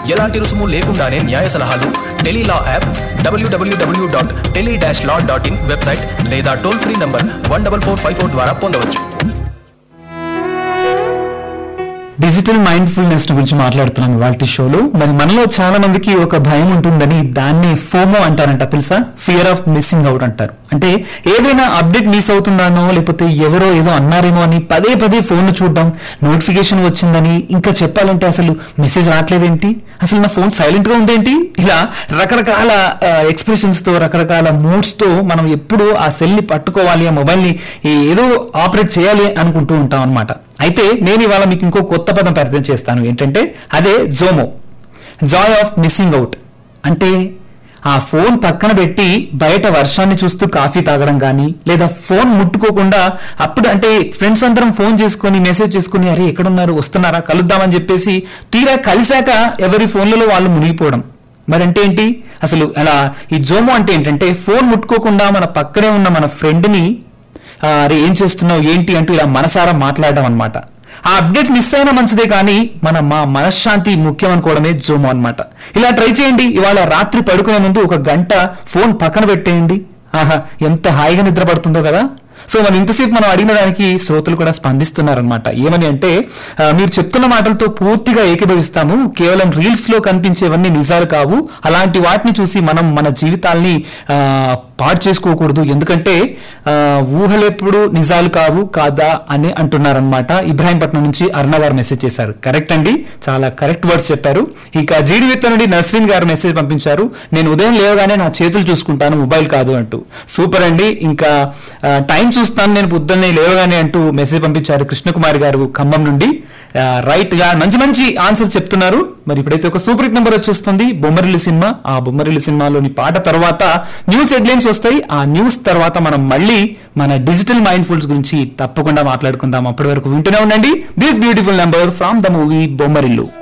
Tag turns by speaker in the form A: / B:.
A: ఎలాంటి రుసుము లేకుండానే న్యాయ సలహాలు టెలీలా యాప్ డబ్ల్యూడబ్ల్యూడబ్ల్యూ dot tele dash law dot in website లేదా toll free number one double four five four ద్వారా పొందవచ్చు
B: డిజిటల్ మైండ్ఫుల్నెస్ గురించి మాట్లాడుతున్నాం ఇవాళ షోలో మరి మనలో చాలా మందికి ఒక భయం ఉంటుందని దాన్ని ఫోమో అంటారంట తెలుసా ఫియర్ ఆఫ్ మిస్సింగ్ అవుట్ అంటారు అంటే ఏదైనా అప్డేట్ మిస్ అవుతుందానో లేకపోతే ఎవరో ఏదో అన్నారేమో అని పదే పదే ఫోన్ చూడడం నోటిఫికేషన్ వచ్చిందని ఇంకా చెప్పాలంటే అసలు మెసేజ్ రావట్లేదేంటి అసలు నా ఫోన్ సైలెంట్ గా ఉందేంటి ఇలా రకరకాల ఎక్స్ప్రెషన్స్ తో రకరకాల మూడ్స్ తో మనం ఎప్పుడు ఆ సెల్ ని పట్టుకోవాలి ఆ మొబైల్ ని ఏదో ఆపరేట్ చేయాలి అనుకుంటూ ఉంటాం అనమాట అయితే నేను ఇవాళ మీకు ఇంకో కొత్త పదం పరిచయం చేస్తాను ఏంటంటే అదే JOMO joy of missing out అంటే ఆ ఫోన్ పక్కన పెట్టి బయట వర్షాన్ని చూస్తూ కాఫీ తాగడం కానీ లేదా ఫోన్ ముట్టుకోకుండా అప్పుడు అంటే ఫ్రెండ్స్ అందరం ఫోన్ చేసుకొని మెసేజ్ చేసుకుని అరే ఎక్కడున్నారు వస్తున్నారా కలుద్దామని చెప్పేసి తీరా కలిశాక ఎవరి ఫోన్లలో వాళ్ళు మునిగిపోవడం మరి అంటే ఏంటి అసలు అలా ఈ జోమో అంటే ఏంటంటే ఫోన్ ముట్టుకోకుండా మన పక్కనే ఉన్న మన ఫ్రెండ్ ని ఆ, అరే ఏం చేస్తున్నావు ఏంటి అంటూ ఇలా మనసారా మాట్లాడడం అన్నమాట ఆ అప్డేట్ మిస్ అయినా మంచిదే కానీ మన మా మనశ్శాంతి ముఖ్యం అనుకోవడమే జోమో అన్నమాట ఇలా ట్రై చేయండి ఇవాళ రాత్రి పడుకునే ముందు ఒక గంట ఫోన్ పక్కన పెట్టేయండి ఆహా ఎంత హాయిగా నిద్ర పడుతుందో కదా సో మరి ఇంతసేపు మనం అడిగిన దానికి శ్రోతలు కూడా స్పందిస్తున్నారనమాట ఏమని అంటే ఆ, మీరు చెప్తున్న మాటలతో పూర్తిగా ఏకీభవిస్తాము కేవలం రీల్స్ లో కనిపించేవన్నీ నిజాలు కావు అలాంటి వాటిని చూసి మనం మన జీవితాల్ని ఆ, పాడు చేసుకోకూడదు ఎందుకంటే ఆ, ఊహలెప్పుడు నిజాలు కావు కాదా అని అంటున్నారనమాట ఇబ్రాహీంపట్నం నుంచి అరుణ గారు మెసేజ్ చేశారు కరెక్ట్ అండి చాలా కరెక్ట్ వర్డ్స్ చెప్పారు ఇక జీడివిత్త నుండి నస్రీన్ గారు మెసేజ్ పంపించారు నేను ఉదయం లేవగానే నా చేతులు చూసుకుంటాను మొబైల్ కాదు అంటూ సూపర్ అండి ఇంకా ఆ, టైం చూస్తాను నేను పొద్దున్నే లేవగానే అంటూ మెసేజ్ పంపించారు కృష్ణకుమారి గారు ఖమ్మం నుండి ఆ, రైట్ గా మంచి మంచి ఆన్సర్స్ చెప్తున్నారు మరి ఇప్పుడైతే ఒక సూపర్ హిట్ నెంబర్ వచ్చేస్తుంది బొమ్మరిల్లి సినిమా ఆ బొమ్మరిల్లి సినిమాలోని పాట తర్వాత న్యూస్ హెడ్లైన్స్ వస్తాయి ఆ న్యూస్ తర్వాత మనం మళ్ళీ మన డిజిటల్ మైండ్ ఫుల్స్ గురించి తప్పకుండా మాట్లాడుకుందాం అప్పటి వరకు వింటూనే ఉండండి this beautiful number from the movie Bommarillu